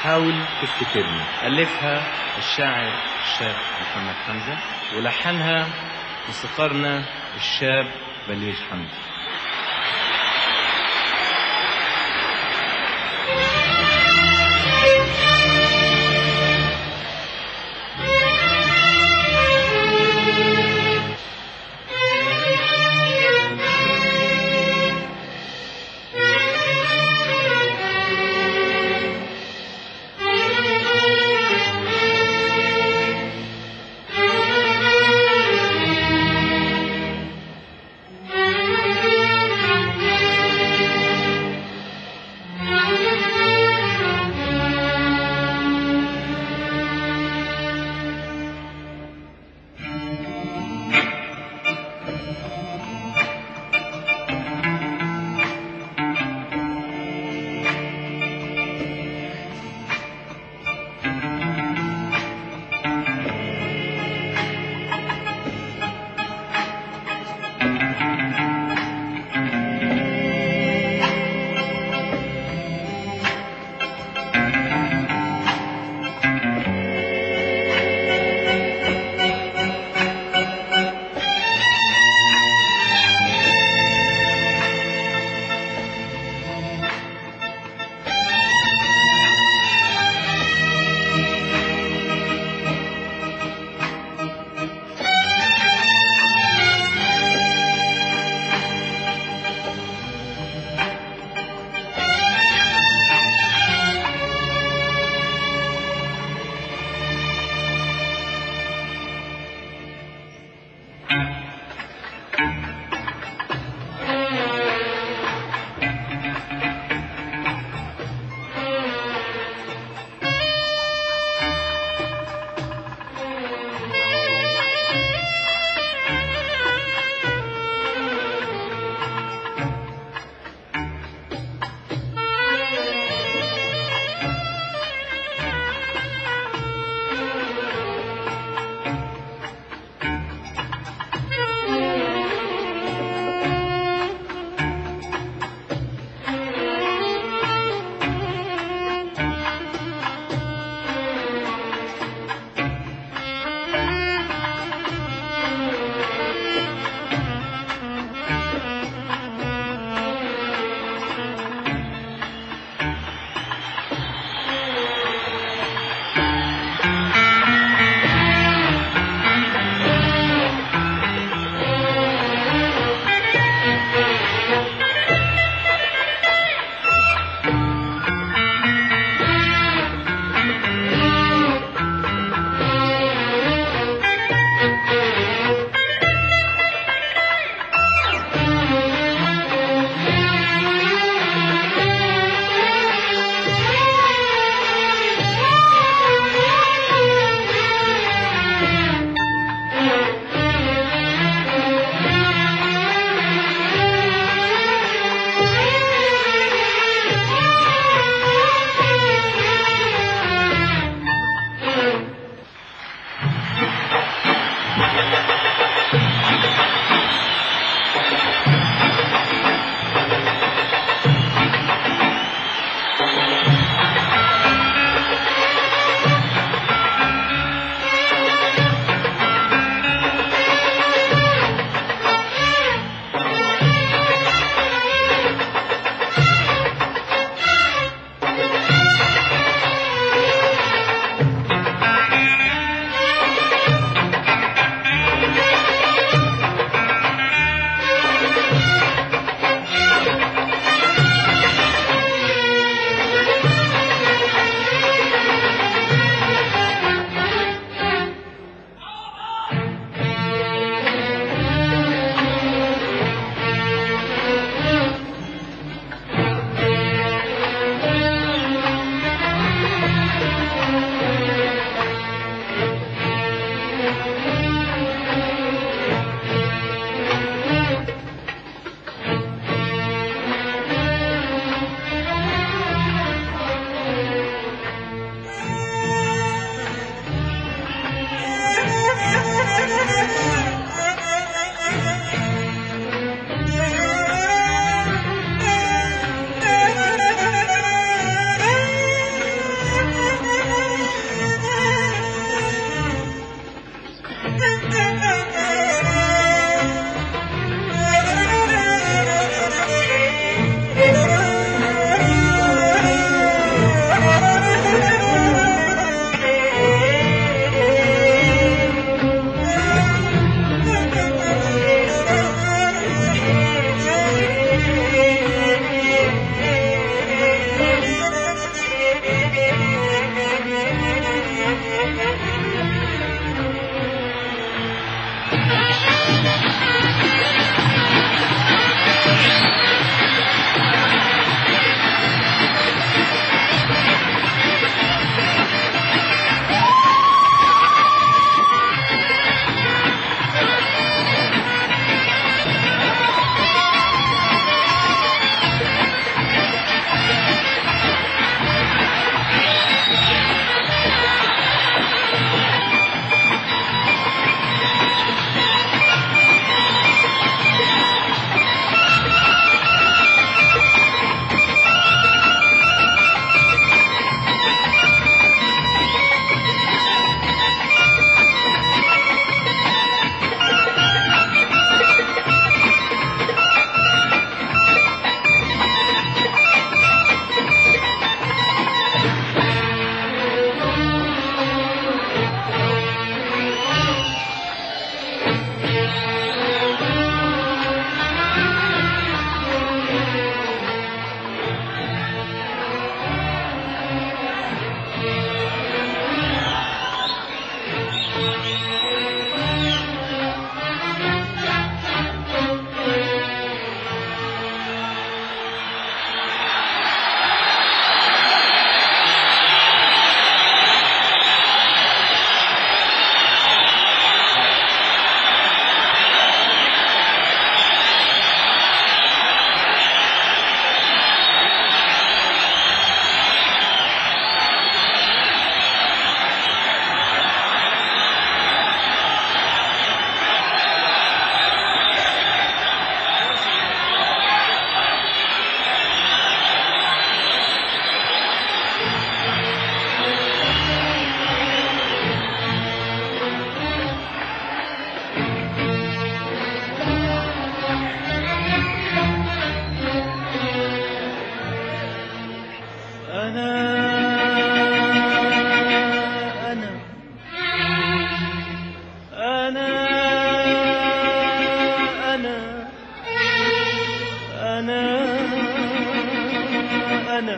حاول تفتكرني ألفها الشاعر الشاب محمد حمزة ولحنها موسيقارنا الشاب بليغ حمدي Thank you. أنا أنا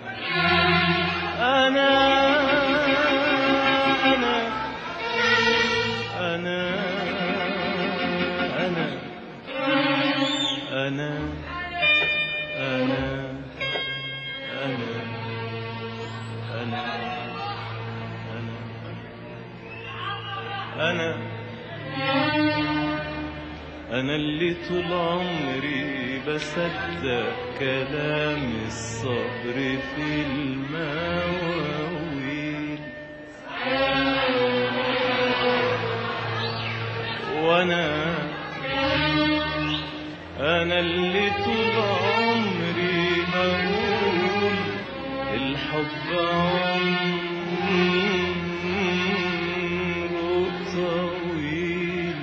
أنا أنا أنا أنا أنا أنا أنا أنا أنا أنا أنا اللي طول عمري بصدق كلام الصبر في المواويل وأنا أنا اللي طول عمري بقول الحب عمره طويل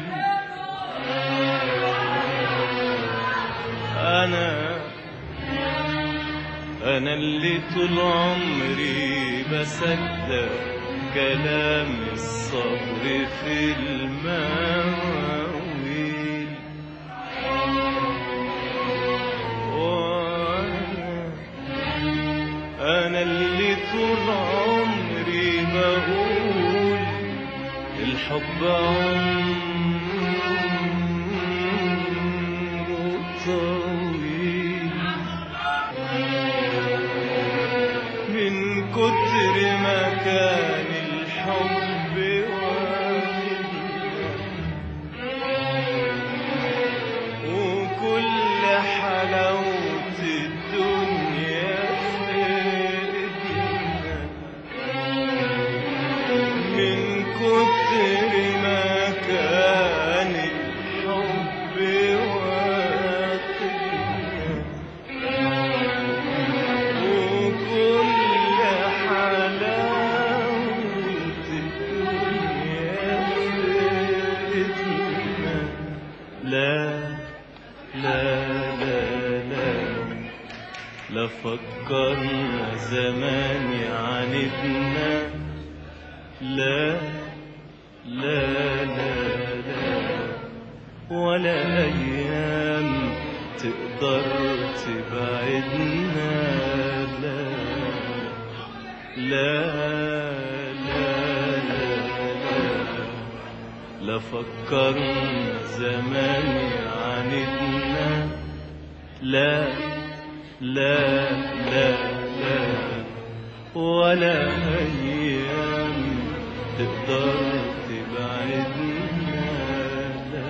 أنا أنا اللي طول عمري بصدق كلام الصبر في المواويل وأنا أنا اللي طول عمري بقول الحب عمره طويل من كتر ما كان الحب واخدنا وكل حلاوة الدنيا في ايدنا من كتر ما كان الحب واخدنا وكل حلاوة الدنيا في ايدنا لا لا لا لا لا فكرنا زمان يعاندنا لا لا لا لا ولا أيام تقدر تبعدنا لا لا لا لا لا لا فكرنا زمان يعاندنا لا لا لا لا ولا أيام تقدر تبعدنا لا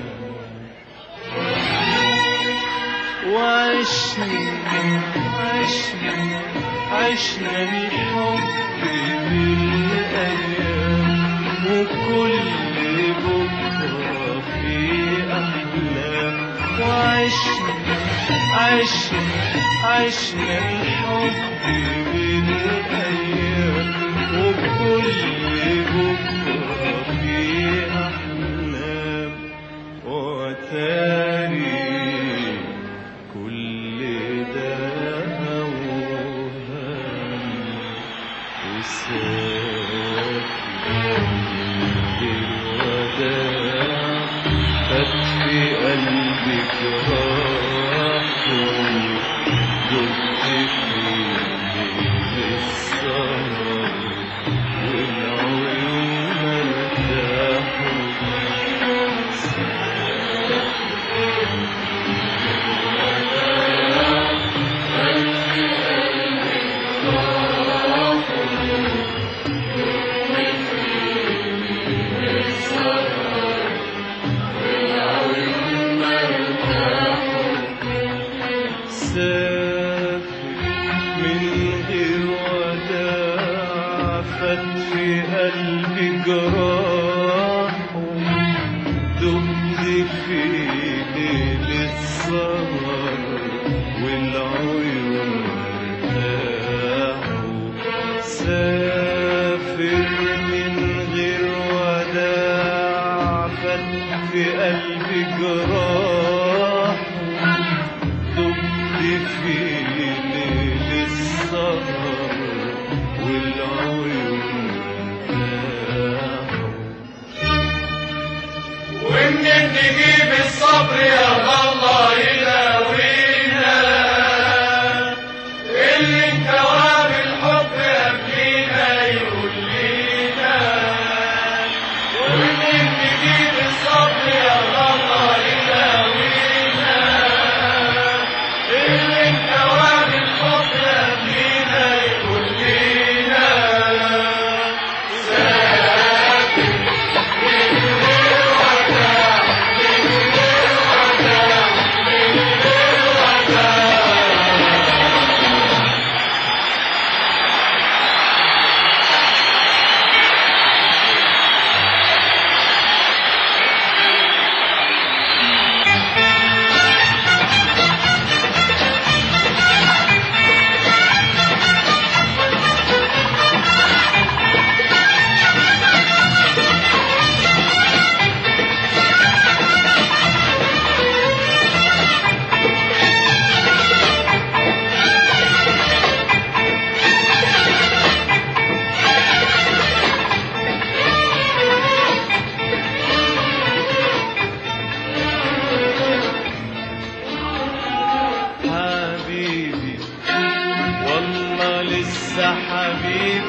وعشنا عشنا عشنا الحب بالأيام وكل بكرة في أحلام وعشنا عشنا عشنا الحب بالأيام وكل بكرة في أحلام وتاري كل ده أوهام وسافر الوداع فات في قلبي جراح دقت في ليل السهر والعيون ارتاحوا سافر من غير وداع فات في قلبي جراح دقت في ليل السهر والعيون ارتاحوا سافر من غير وداع فات في قلبي جراح دقت في ليل السهر والعيون ارتاحوا ومنين نجيب الصبر يا الله يلاوينا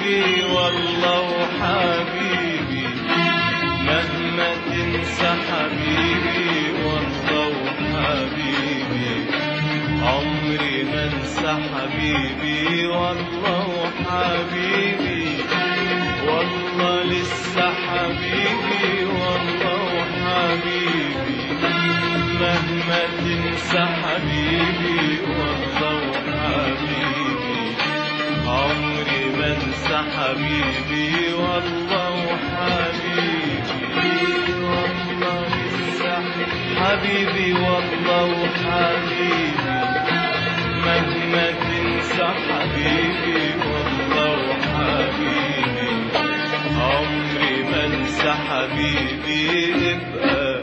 حبيبي والله وحبيبي مهما تنسى حبيبي والله وحبيبي عمري ما انسى حبيبي والله وحبيبي والله لسه حبيبي والله وحبيبي مهما تنسى حبيبي والله وحبيبي عمري ما انسى حبيبي والله وحبيبي والله لسه حبيبي والله وحبيبي مهما تنسى حبيبي والله وحبيبي عمري ما انسى حبيبي ابقى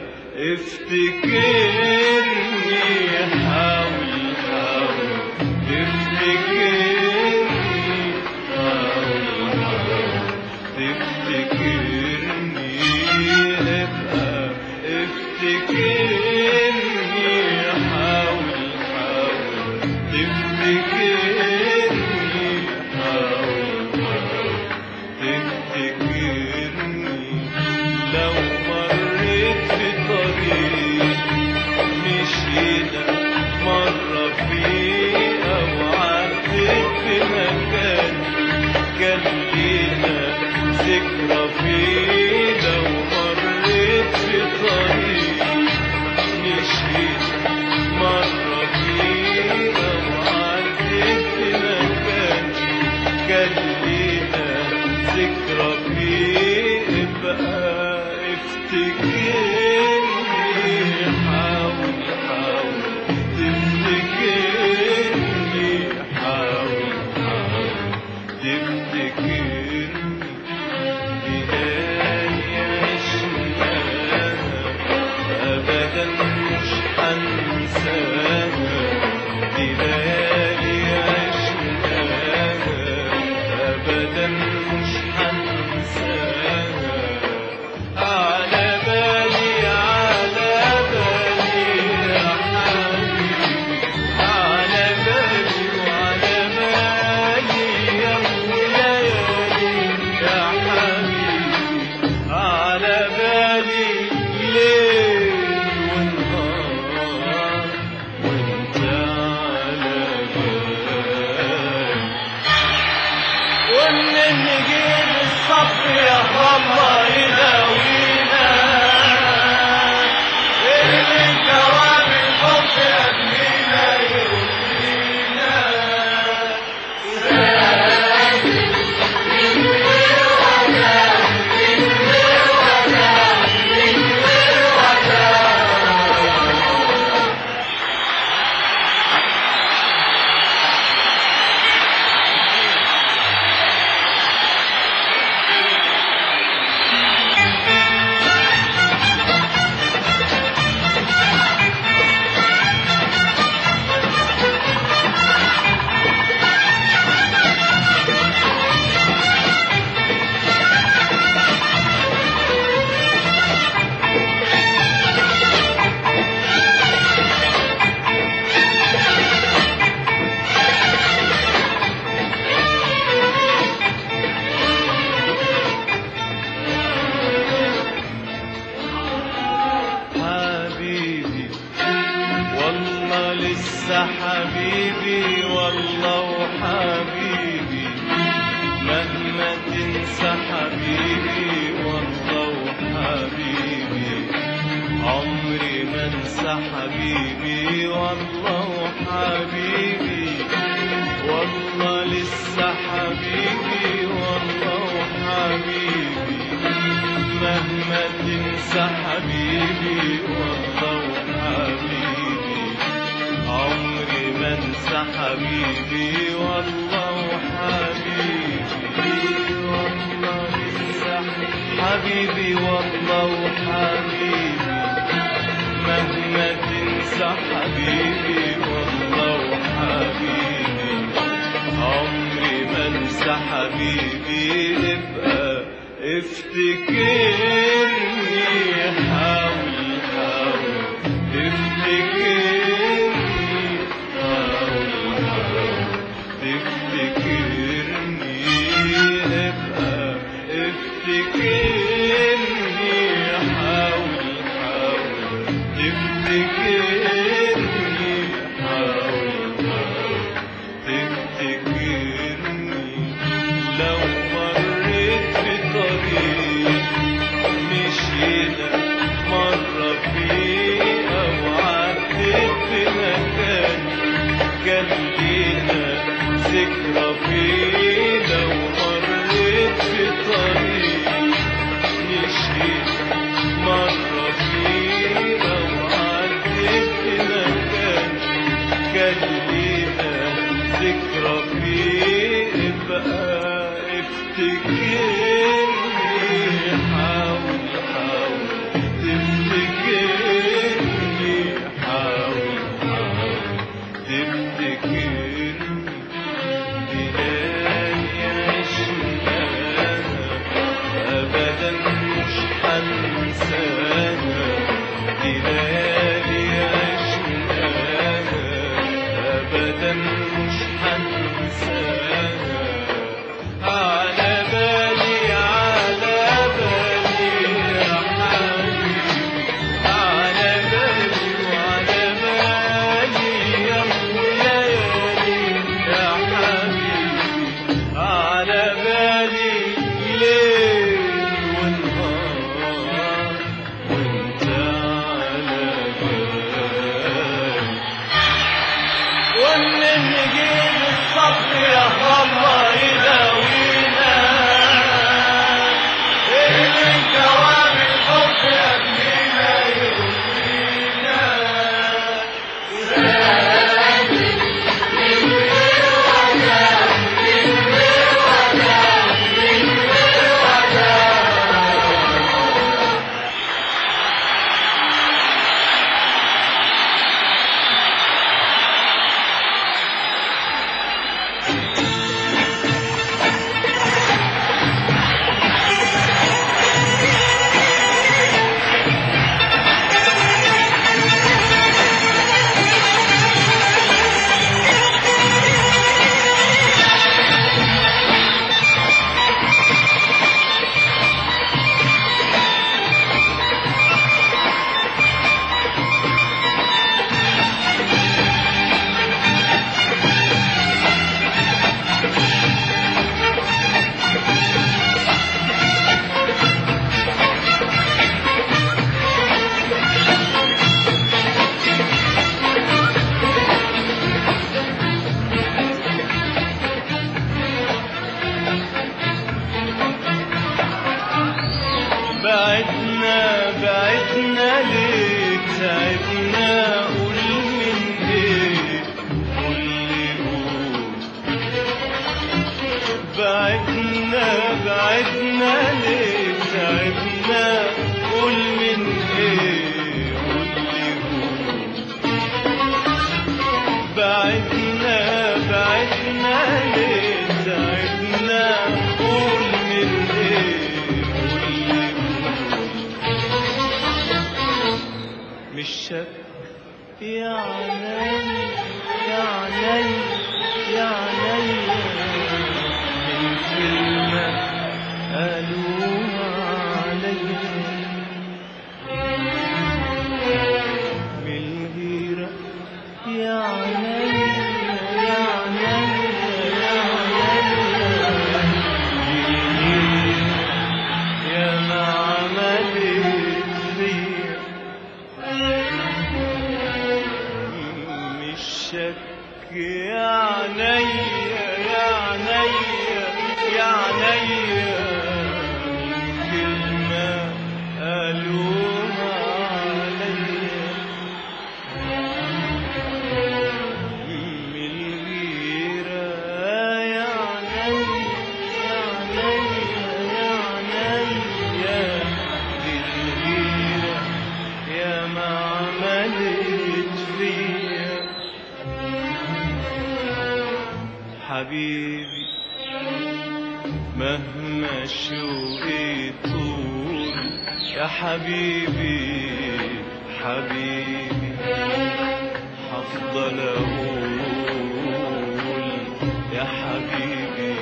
افتكرني حاول حاول تفتكرني حاول حاول تفتكرني ابقى افتكرني حاول حاول تفتكرني حاول حاول تفتكرني لو مريت في طريق مشينا مرة فيه أو عديت في مكان كان لينا ذكرى فيه لو مريت في طريق مشينا مرة فيه أو عديت في مكان كان لينا ذكرى فيه بقى افتكرني حاول حاول تفتكرني حاول حاول تفتكرني ليالي عشناها أبدا مش هنساها دي ليالي عشناها أبدا مش هنساها على بالي على بالي يا حبيبي على بالي وعلى بالي يا ليالي يا حبيبي على بالي ليل ونهار وانت على بالي ومن نجيب الصف يا الله يداوينا اللي جواب الحب يبنينا يرضينا حبيبي والله لسه حبيبي والله وحبيبي مهما تنسى حبيبي والله وحبيبي عمري ما انسى حبيبي والله وحبيبي والله لسه حبيبي والله وحبيبي مهما تنسى حبيبي والله وحبيبي عمري ما انسى حبيبي والله وحبيبي والله لسه حبيبي والله وحبيبي مهما تنسى حبيبي والله وحبيبي عمري ما انسى حبيبي ابقى افتكرني حاول حاول تفتكرني حاول حاول تفتكرني كان لينا ذكرى فينا ومريت في طريق مشيت مرة فينا وعديت في مكان كان لينا ذكرى فيه بقى افتكرني حاول حاول تفتكرني حاول حاول تفتكرني بلادي عشناها أبدا مش هنساها دي ليالي عشناها أبدا مش هنساها على بالي على بالي يا حبيبي على بالي وعلى بالي يا ليالي يا حبيبي على بالي ليل ونهار وانت على بالي ومن نجيب الصبر يا الله يداوينا اللي دوام الحب يبنينا يروينا بعدنا بعدنا ليه تعبنا قول من ايه قول لي قول بعدنا بعدنا ليه تعبنا قول من ايه قول لي قول بعدنا بعدنا ليه تعبنا قول من ايه قول لي قول مش شك يا عيني يا عيني يا عيني من كلمة قالوها عليا من الغيرة يا عيني يا عيني يا عيني يا ما عملت فيا مش شك يا عينيا يا عينيا يا عينيا كلمة قالوها عليا من الغيرة يا عينيا يا عينيا يا عينيا دي الغيرة يا ما عملت فيا حبيبي مهما شوقي طول يا حبيبي حبيبي هفضل اقول يا حبيبي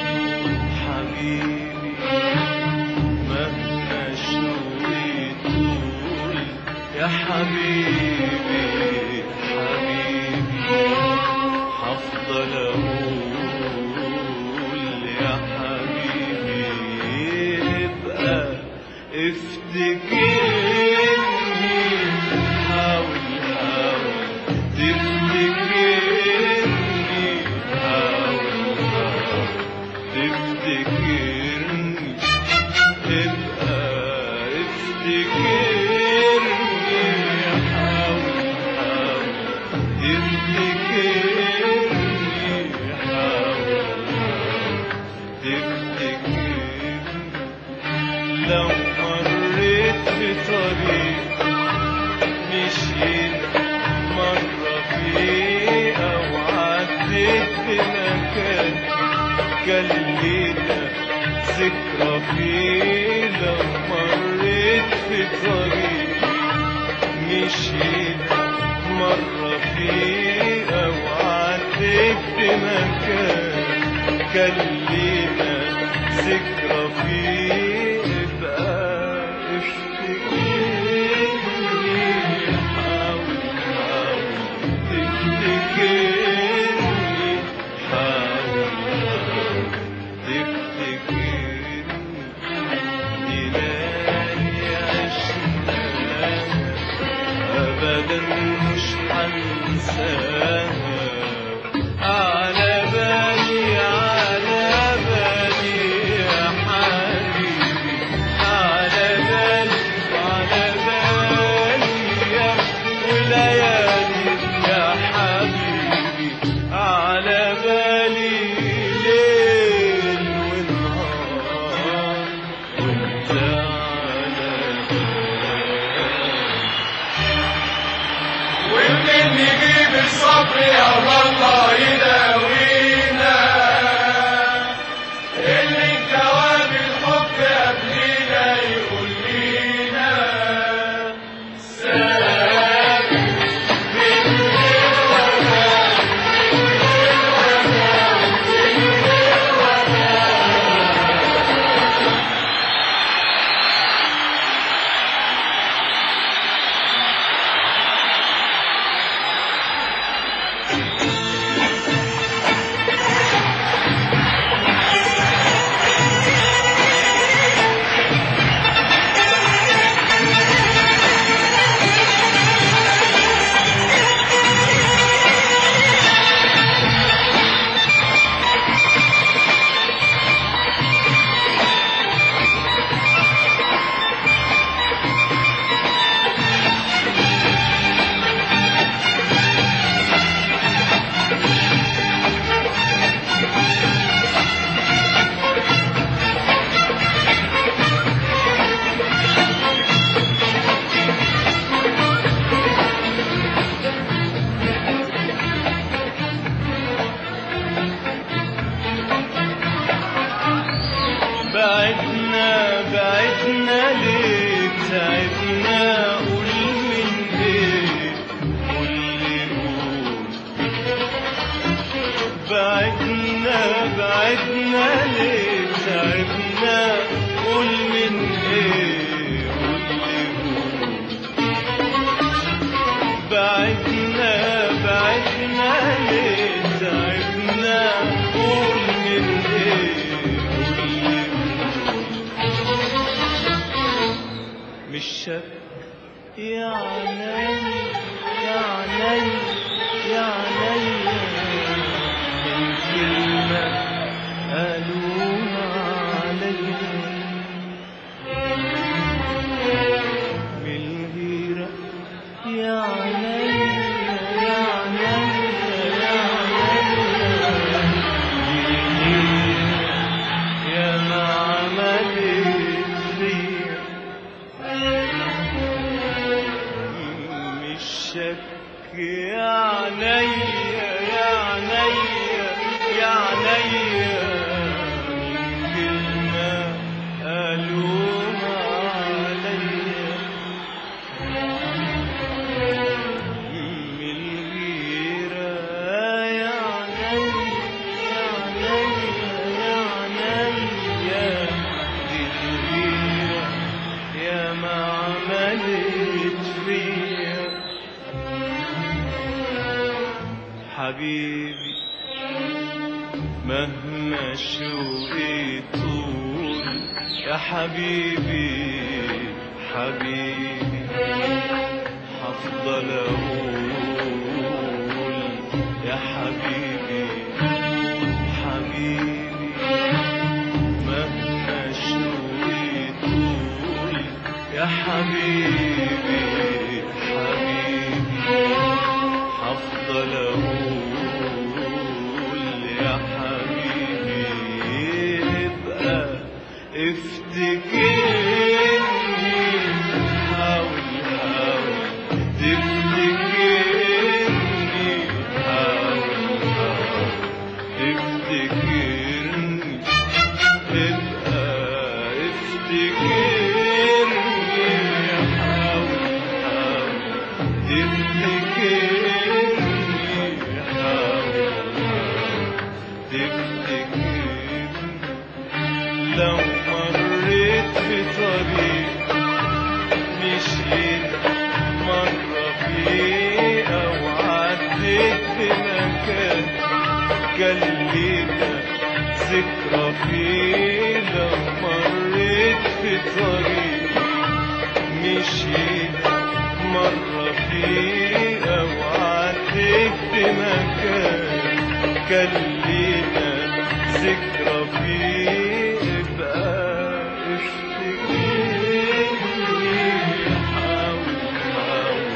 حبيبي مهما شوقي طول يا حبيبي حبيبي هفضل اقول يا حبيبي ابقى افتكرني حاول حاول تفتكرني كان لينا ذكرى فيه لو مريت في طريقي مشينا مرة فيه أو عديت بمكان كان لينا ذكرى فيه بقى افتكرني حاول حاول تفتكرني حاول حاول تفتكرني دي ليالي عشناها أبدا مش هنساها على بالي على بالي يا حبيبي على بالي على بالي يا وليالي يا حبيبي على بالي ليل ونهار وانت على بالي ومنين نجيب الصبر يا الله يداوينا اللي الجواب الحب قبلينا يقول لينا سلام بعدنا بعدنا ليه تعبنا قول من ايه قول لي قول بعدنا بعدنا ليه تعبنا قول من ايه قول لي قول بعدنا بعدنا ليه تعبنا قول من ايه قول لي قول مش شك يا عيني يا عيني يا عيني من كلمة قالوها عليا من الغيرة يا عيني يا عيني يا عيني يا ما عملت فيا مش شك يا عينيا يا عينيا يا عينيا من كلمة قالوها عليا من الغيرة يا عينيا يا عينيا يا عينيا دي الغيرة يا ما عملت فيا حبيبي مهما شوقي طول يا حبيبي حبيبي هفضل اقول يا حبيبي حبيبي مهما شوقي طول يا حبيبي حبيبي هفضل اقول يا حبيبي ابقى افتكرني حاول حاول تفتكرني حاول حاول تفتكرني مكان كان لينا ذكرى فينا مريت في طريقي مشينا مرة فيها وعديت في مكان كان لينا ذكرى فيه بقى افتكرني حاول حاول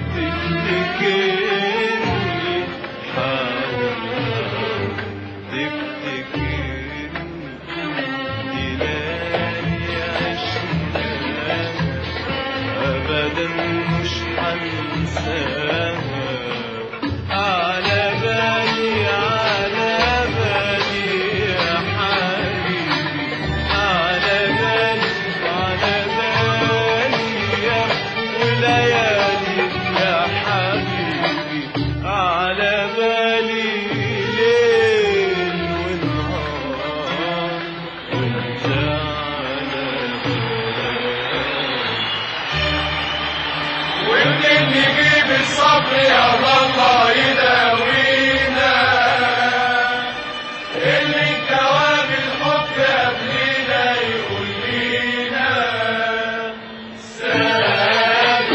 تفتكرني حاول حاول تفتكرني دي ليالي عشناها أبدا مش هنساها على بالي على بالي يا حبيبي على بالي على بالي يا وليالي يا حبيبي على بالي ليل ونهار وانت على بالي ومنين نجيب الصبر يا الله يداوينا اللي جواب الحب قبلينا يقول لينا سلام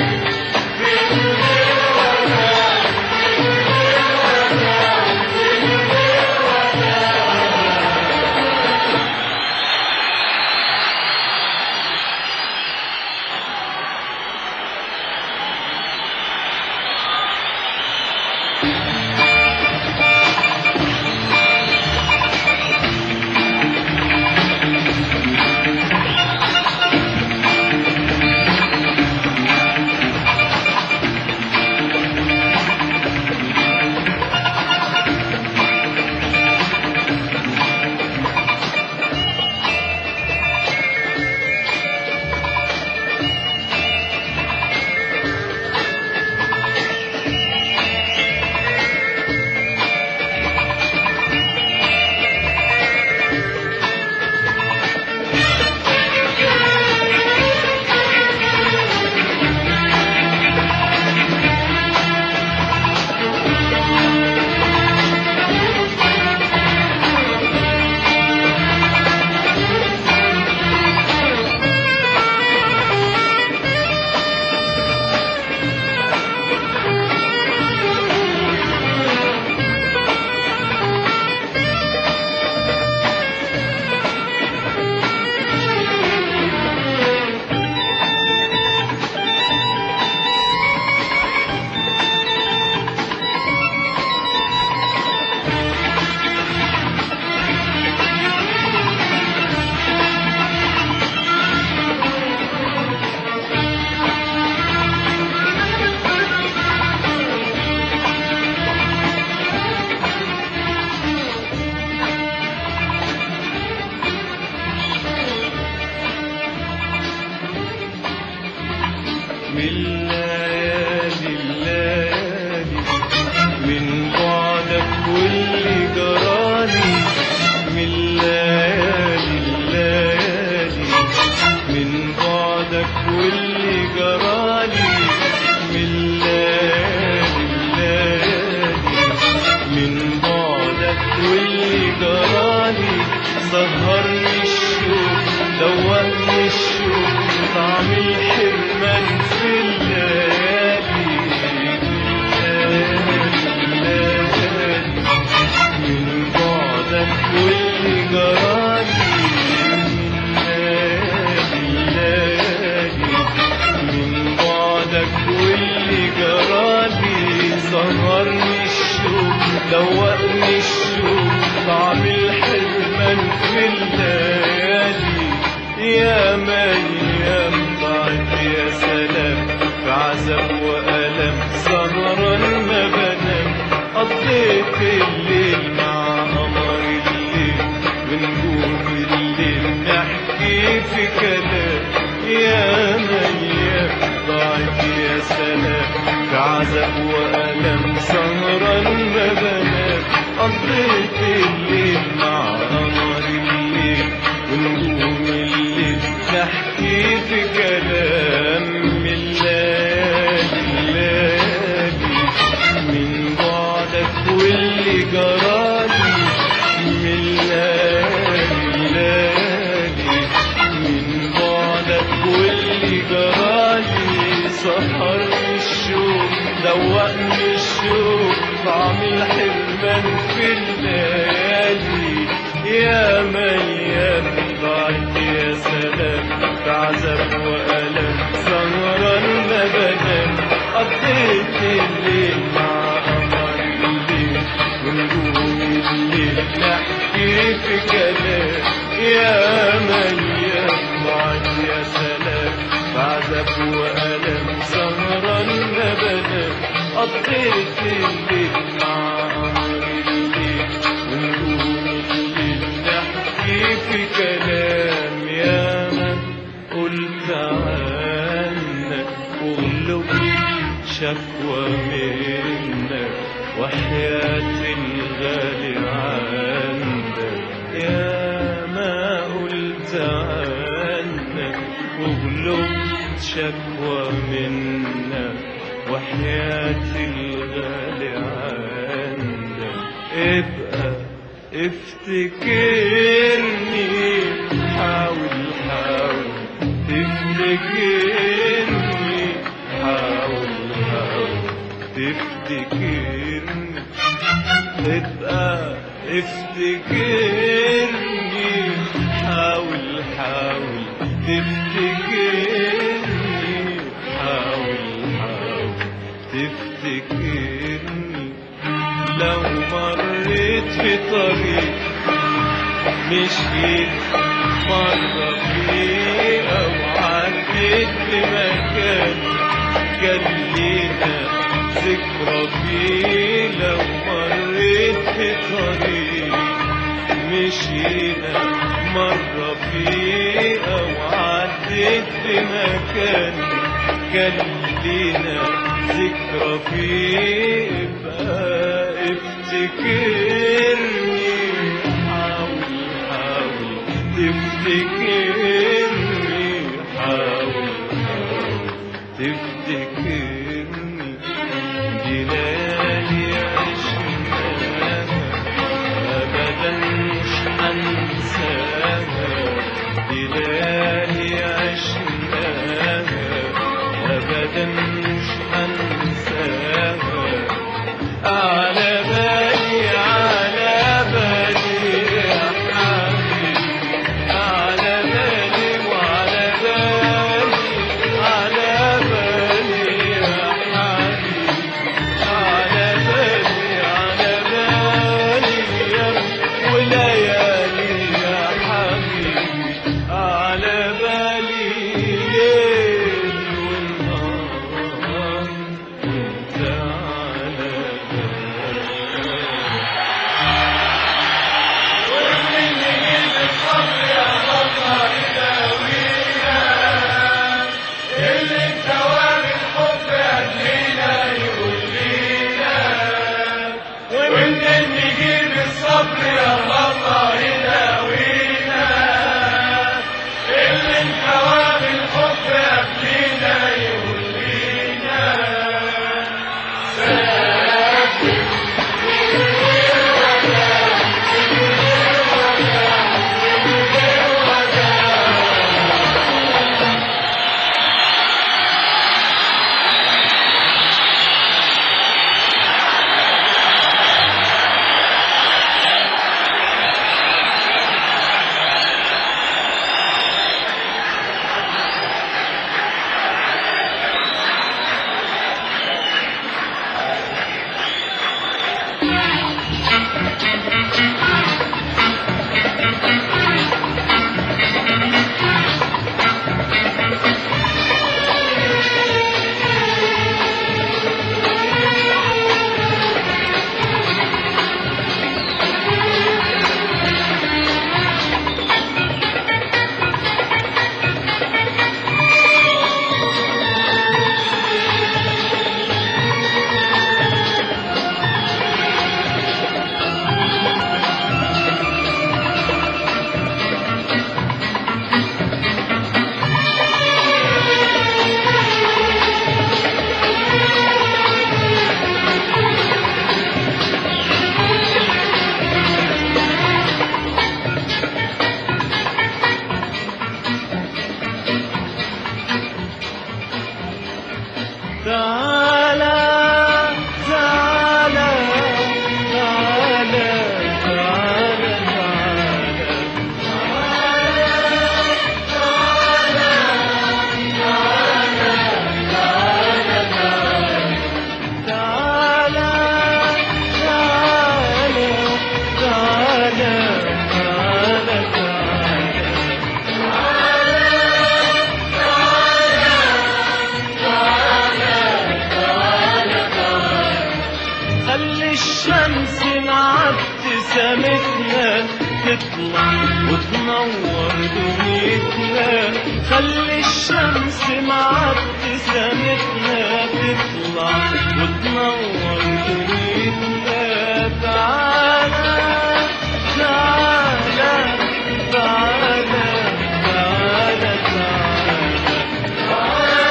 من ليالي الليالي من بعدك واللي جرالي من ليالي الليالي من بعدك واللي جرالي من ليالي الليالي من بعدك واللي جرالي سهرني الشوق دوقني الشوق طعم الحرمان في الليالي الليالي من بعدك واللي جرالي من ليالي الليالي من بعدك واللي جرالي سهرني الشوق دوقني الشوق طعم الحرمان في الليالي يا ميام ضاعت يا سلام في عذاب وألم سهرا ما بنام قضيت الليل مع قمر الليل ونجوم الليل نحكي في كلام يا ميام ضاعت يا سلام في عذاب وألم سهرا ما بنام قضيت الليل مع قمر الليل ونجوم الليل نحكي في كلام من ليالي الليالي من بعدك واللي جرالي من ليالي ليالي من بعدك واللي جرالي سهر الشوق دوقني الشوق طعم الحرمان في الليالي يا ميام ضاعت يا سلام بعذاب وألم سهران ما بنام قضيت الليل مع قمر الليل ونجوم الليل نحكي في كلام يا ميام ضاعت يا سلام بعذاب وألم سهران ما بنام قضيت الليل مع قمر الليل ونجوم الليل نحكي في كلام يا من قلت عنك واغلب شكوى منك وحياة الغالي عندك يا ما قلت عنك واغلب شكوى منك وحياة الغالي عندك ابقى افتكرني حاول حاول تفتكرني حاول حاول تفتكرني ابقى افتكرني حاول حاول تفتكرني حاول حاول تفتكرني لو مريت في طريق مشيت مرة فيه أو عديت بمكان كان لينا ذكرى فيه لو مريت في طريق مشينا مرة فيه أو عديت بمكان كان لينا ذكرى فيه بقى افتكرني حاول حاول تفتكرني حاول حاول تفتكرني دي ليالي عشناها أبدا مش هنساها دي ليالي عشناها أبدا مش هنساها على بالي على بالي يا حبيبي على بالي وعلى بالي على بالي يا حبيبي على بالي على بالي يا وليالي يا حبيبي على بالي ليل ونهار وانت على بالي اللي الدوام الحب قبلينا يقول لينا ومنين نجيب الصبر يا الله يداوينا اللي الدوام الحب قبلينا يقول لينا تطلع وتنور دنيتنا خلي الشمس مع ابتسامتنا تطلع وتنور دنيتنا تعالى تعالى تعالى تعالى تعالى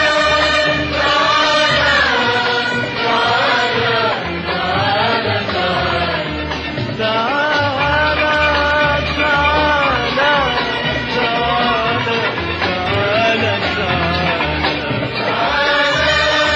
تعالى تعالى تعالى تعالى تعالى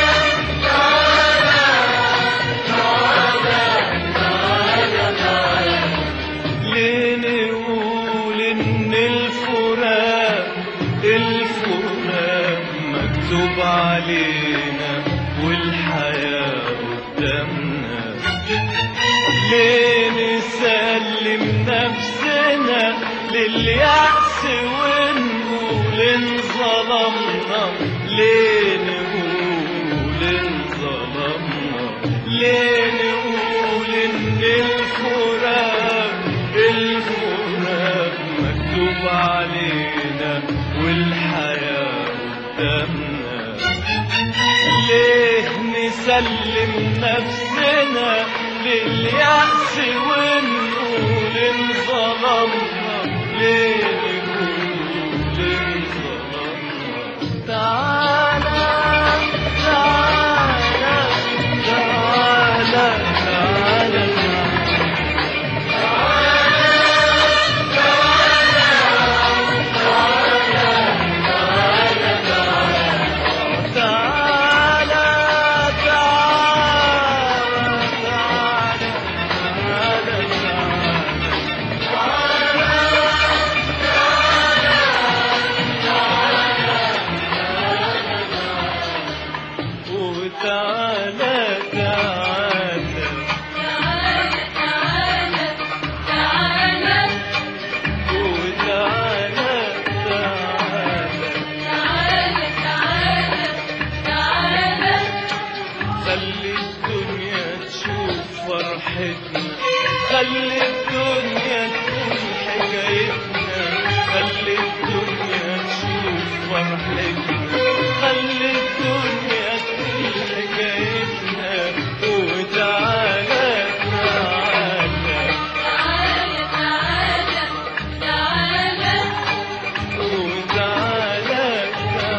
ليه نقول ان الفراق الفراق مكتوب علينا والحياة قدامنا ليه نسلم نفسنا لليأس ونقول انظلمنا ليه نقول انظلمنا ليه نقول ان الفراق الفراق مكتوب علينا والحياة قدامنا ليه نسلم نفسنا لليأس ونقول انظلمنا ليه نقول انظلمنا تعالى تعالى تعالى تعالى تعالى تعالى تعالى تعالى وتعالى تعالى وتعالى تعالى خلي الدنيا تشوف فرحتنا خلي الدنيا تقول حكايتنا خلي الدنيا تشوف فرحتنا خلي الدنيا تقول حكايتنا وتعالى تعالى وتعالى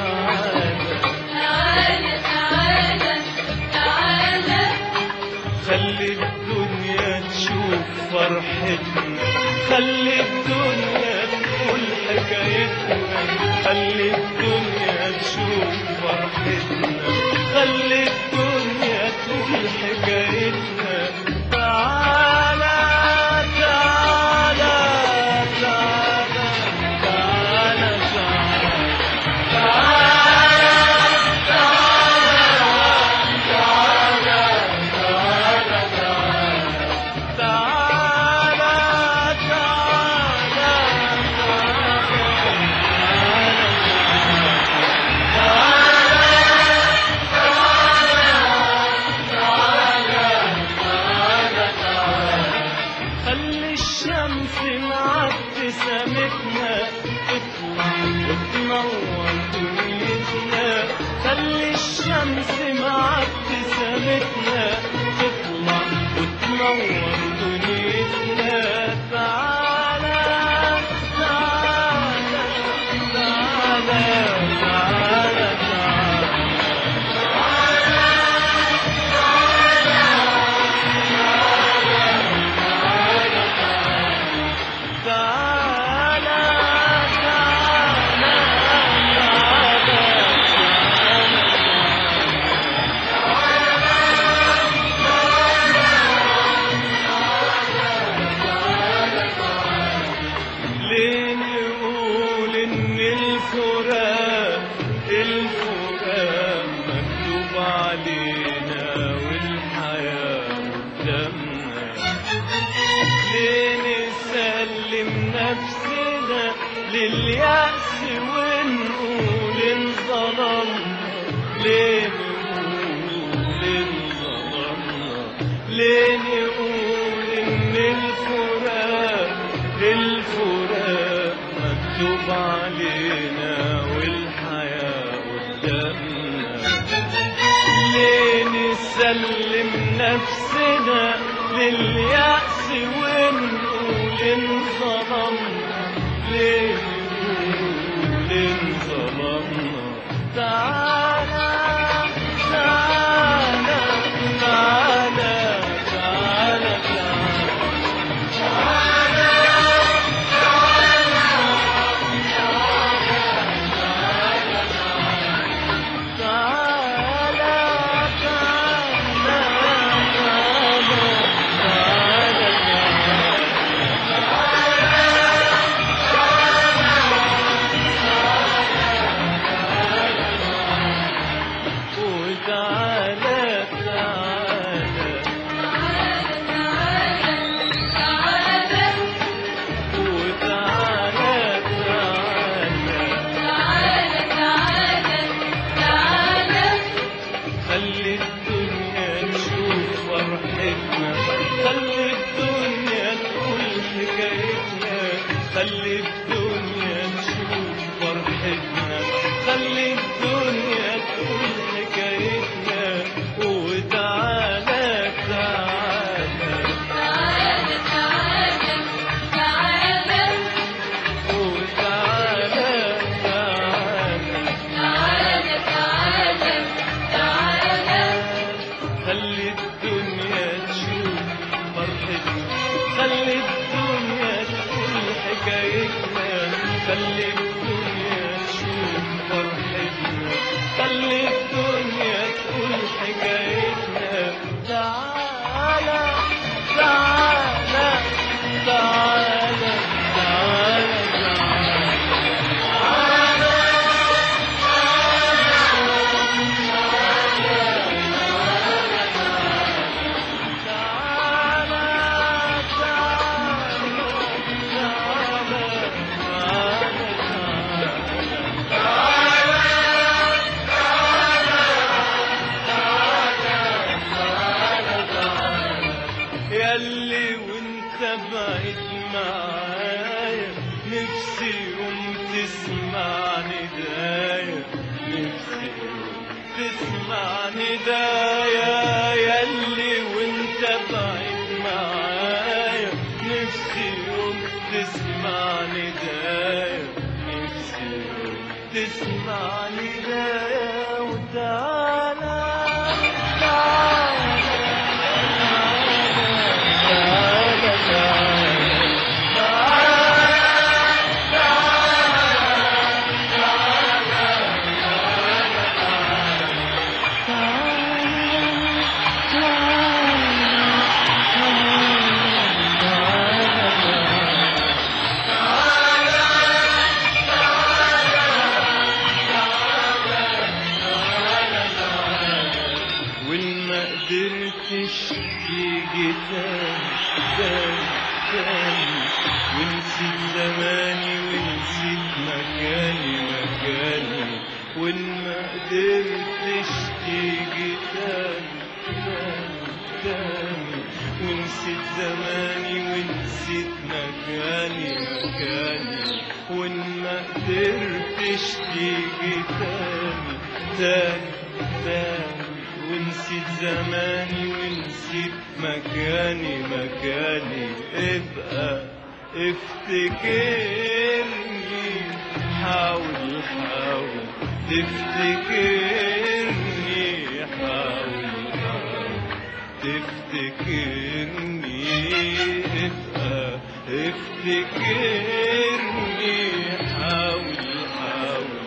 تعالى خلي الدنيا تشوف فرحتنا خلي الدنيا تقول حكايتنا خلي الدنيا تشوف فرحتنا خلي الدنيا تقول حكايتنا تعالى تعالى تعالى تعالى تعالى تعالى خلي الشمس مع ابتسامتنا تطلع وتنور دنيتنا خلي الشمس مع ابتسامتنا تطلع وتنور دنيتنا تعالى تعالى تعالى تعالى تعالى تعالى تعالى ليه نقول ان الفراق الفراق مكتوب علينا والحياة قدامنا ليه نسلم نفسنا لليأس ونقول انظلمنا ليه نقول انظلمنا ليه نقول ان الفراق نسلم نفسنا لليأس ونقول انظلمنا ليه نقول انظلمنا تعالى تعالى تعالى تعالى تعالى تعالى تعالى تعالى تعالى وتعالى تعالى وتعالى تعالى خلي الدنيا تشوف فرحتنا خلي الدنيا تقول حكايتنا خلي الدنيا تشوف فرحتنا خلي الدنيا تقول حكايتنا وتعالى تعالى وتعالى تعالى خلي الدنيا تشوف فرحتنا خلي الدنيا تقول حكايتنا خلي الدنيا تشوف فرحتنا خلي الدنيا تقول حكايتنا تعالى تعالى تعالى تعالى تعالى ياللي وانت بعيد معايا نفسي يوم تسمع ندايا نفسي يوم تسمع ندايا ياللي وانت بعيد معايا نفسي يوم تسمع ندايا نفسي يوم تسمع ندايا وتعالى تعالى وإن ما قدرتش تيجي تاني تاني تاني ونسيت زماني ونسيت مكاني مكاني وإن ما قدرتش تيجي تاني تاني تاني ونسيت زماني ونسيت مكاني مكاني وإن ما قدرتش تيجي تاني تاني تاني ونسيت زماني ونسيت مكاني مكاني ابقى افتكرني حاول حاول تفتكرني حاول حاول تفتكرني ابقى افتكرني حاول حاول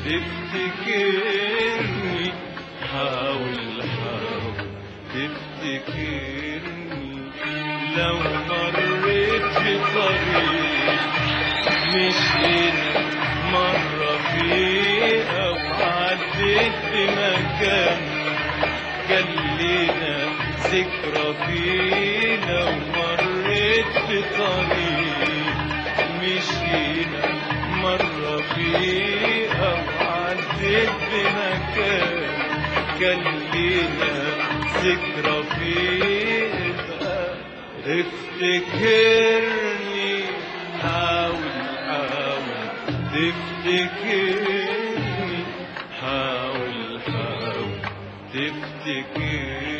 تفتكرني حاول حاول تفتكرني لو مريت في طريق مشينا مرة فيه أو عديت بمكان كان لينا ذكرى فيه لو مريت في طريق مشينا مرة فيه أو عديت بمكان كان لينا ذكرى فيه افتكرني حاول حاول تفتكرني حاول حاول تفتكرني